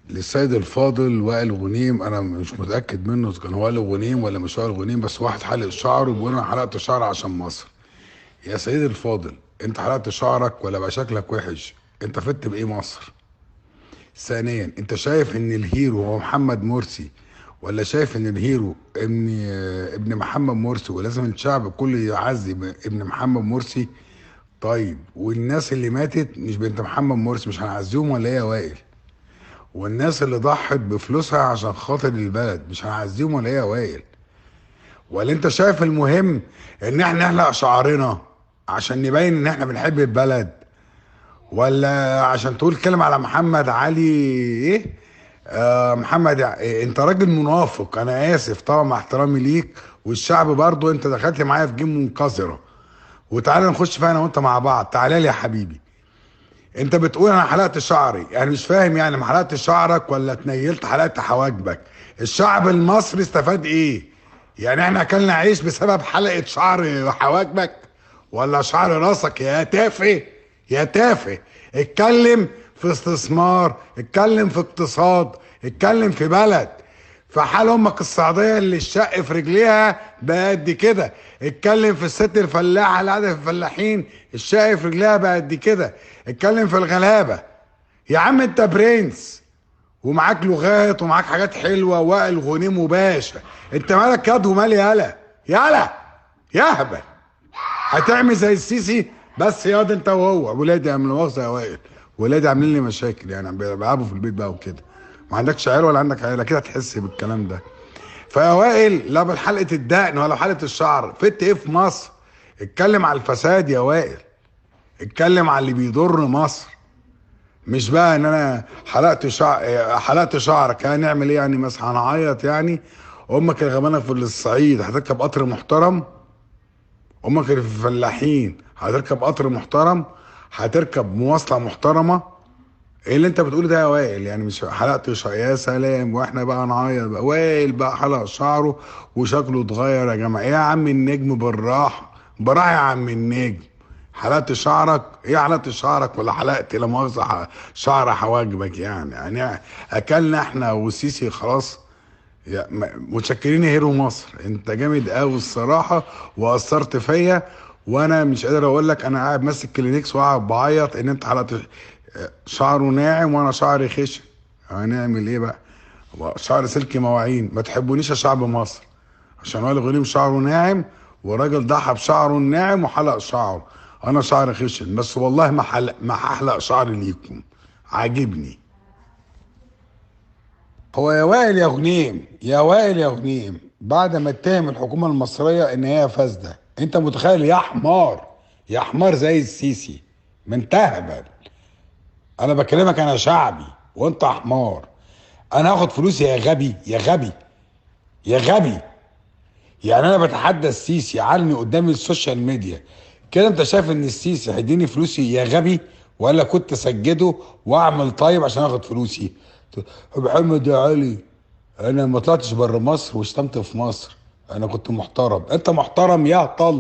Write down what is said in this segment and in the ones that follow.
للسيد الفاضل وائل غنيم انا مش متاكد منه اذا كان هو وائل غنيم ولا مش وائل غنيم بس واحد حلق شعره بيقول انا حلقت شعري عشان مصر يا سيدي الفاضل انت حلقت شعرك ولا بقى شكلك وحش انت فدت بايه مصر ثانيا انت شايف ان الهيرو هو محمد مرسي ولا شايف ان الهيرو ابن ابن محمد مرسي ولازم الشعب كله يعزي ابن محمد مرسي طيب والناس اللي ماتت مش بنت محمد مرسي مش هنعزيهم ولا ايه يا وائل والناس اللي ضحت بفلوسها عشان خاطر البلد مش هنعزيهم ولا ايه يا وائل ولا انت شايف المهم ان احنا نحلق شعرنا عشان نبين ان احنا بنحب البلد ولا عشان تقول كلمة على محمد علي ايه آه محمد ع- إيه انت راجل منافق انا اسف طبعا مع احترامي ليك والشعب برضو انت دخلت معايا في جيم منكسره وتعالى نخش فيها انا وانت مع بعض تعالى لي يا حبيبي انت بتقول انا حلقت شعري يعني مش فاهم يعني ما حلقت شعرك ولا اتنيلت حلقت حواجبك الشعب المصري استفاد ايه يعني احنا اكلنا عيش بسبب حلقة شعر حواجبك ولا شعر راسك يا تافه يا تافه اتكلم في استثمار اتكلم في اقتصاد اتكلم في بلد في حال امك السعوديه اللي الشق في رجليها بقد كده اتكلم في الست الفلاحه اللي قاعده في الفلاحين الشق في رجليها بقد كده اتكلم في الغلابه يا عم انت برنس ومعاك لغات ومعاك حاجات حلوه وائل غنيم وباشا انت مالك ياض ومال يالا يالا يهبل هتعمل زي السيسي بس ياض انت وهو ولادي عملوا مؤاخذه يا وائل ولادي عاملين لي مشاكل يعني بيلعبوا في البيت بقى وكده ما عندكش عيال ولا عندك عيال اكيد هتحس بالكلام ده فيا وائل لا بحلقه الدقن ولا حلقه الشعر فت ايه في مصر اتكلم على الفساد يا وائل اتكلم على اللي بيضر مصر مش بقى ان انا حلقت شعر حلقت شعرك هنعمل ايه يعني مثلا هنعيط يعني امك الغلبانه في الصعيد هتركب قطر محترم امك اللي في الفلاحين هتركب قطر محترم هتركب مواصله محترمه ايه اللي انت بتقوله ده يا وائل يعني مش حلقت شعر يا سلام واحنا بقى نعيط بقى وائل بقى حلق شعره وشكله اتغير يا جماعه ايه يا عم النجم بالراحه بالراحه يا عم النجم حلقت شعرك ايه حلقت شعرك ولا حلقت لا مؤاخذه ح- شعر حواجبك يعني يعني اكلنا احنا والسيسي خلاص يا م- متشكرين يا هيرو مصر انت جامد قوي الصراحه واثرت فيا وانا مش قادر اقول لك انا قاعد ماسك كلينكس وقاعد بعيط ان انت حلقت شعره ناعم وانا شعري خشن هنعمل ايه بقى شعر سلكي مواعين ما تحبونيش يا شعب مصر عشان وائل غنيم شعره ناعم وراجل ضحى بشعره الناعم وحلق شعره انا شعري خشن بس والله ما حلق ما هحلق شعري ليكم عاجبني هو يا وائل يا غنيم يا وائل يا غنيم بعد ما اتهم الحكومة المصرية ان هي فاسدة انت متخيل يا حمار يا حمار زي السيسي ما انت هبل انا بكلمك انا شعبي وانت حمار انا هاخد فلوسي يا غبي يا غبي يا غبي يعني انا بتحدى السيسي علني قدام السوشيال ميديا كده انت شايف ان السيسي هيديني فلوسي يا غبي ولا كنت اسجده واعمل طيب عشان اخد فلوسي محمد يا علي انا ما طلعتش بره مصر واشتمت في مصر انا كنت محترم انت محترم يا هطل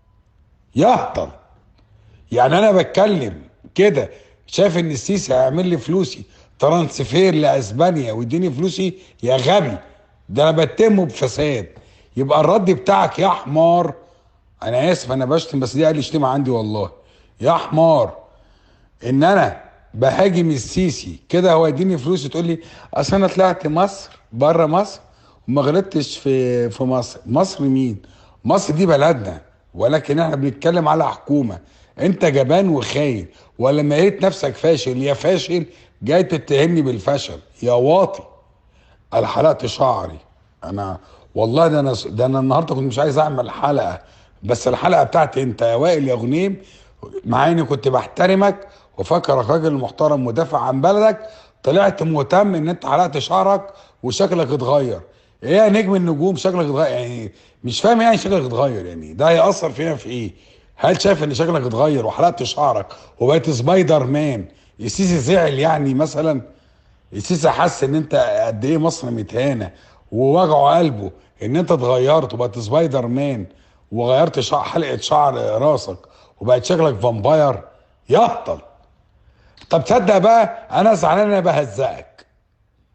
يا هطل يعني انا بتكلم كده شايف ان السيسي هيعمل لي فلوسي ترانسفير لاسبانيا ويديني فلوسي يا غبي ده انا بتهمه بفساد يبقى الرد بتاعك يا حمار انا اسف انا بشتم بس دي اقل شتيمه عندي والله يا حمار ان انا بهاجم السيسي كده هو يديني فلوس تقول لي اصل انا طلعت مصر بره مصر وما غلطتش في في مصر مصر مين مصر دي بلدنا ولكن احنا بنتكلم على حكومه انت جبان وخاين ولما لقيت نفسك فاشل يا فاشل جاي تتهمني بالفشل يا واطي انا حلقت شعري انا والله ده انا ده انا النهارده كنت مش عايز اعمل حلقه بس الحلقه بتاعتي انت يا وائل يا غنيم مع اني كنت بحترمك وفكرك راجل محترم مدافع عن بلدك طلعت مهتم ان انت حلقت شعرك وشكلك اتغير ايه يا نجم النجوم شكلك اتغير يعني مش فاهم يعني شكلك اتغير يعني ده هيأثر فينا في ايه هل شايف ان شكلك اتغير وحلقت شعرك وبقيت سبايدر مان السيسي زعل يعني مثلا السيسي حس ان انت قد ايه مصر متهانه ووجعه قلبه ان انت اتغيرت وبقت سبايدر مان وغيرت شعر حلقه شعر راسك وبقت شكلك فامباير يهطل طب تصدق بقى انا زعلان انا بهزقك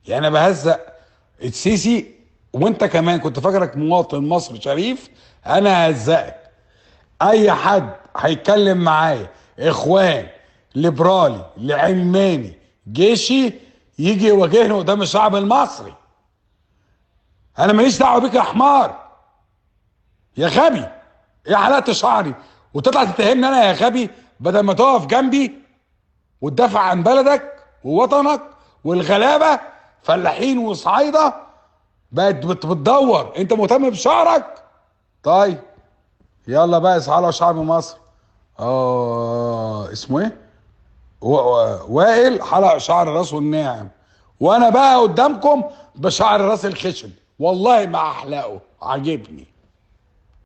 يعني انا بهزق السيسي وانت كمان كنت فاكرك مواطن مصري شريف انا ههزقك اي حد هيتكلم معايا اخوان ليبرالي لعلماني جيشي يجي يواجهني قدام الشعب المصري انا ماليش دعوه بيك يا حمار يا غبي ايه حلقت شعري وتطلع تتهمني انا يا غبي بدل ما تقف جنبي وتدافع عن بلدك ووطنك والغلابه فلاحين وصعايده بقت بت- بتدور انت مهتم بشعرك طيب يلا بقى اصحى شعب مصر اه اسمه ايه و- و- وائل حلق شعر راسه الناعم وانا بقى قدامكم بشعر راس الخشن والله ما احلقه عاجبني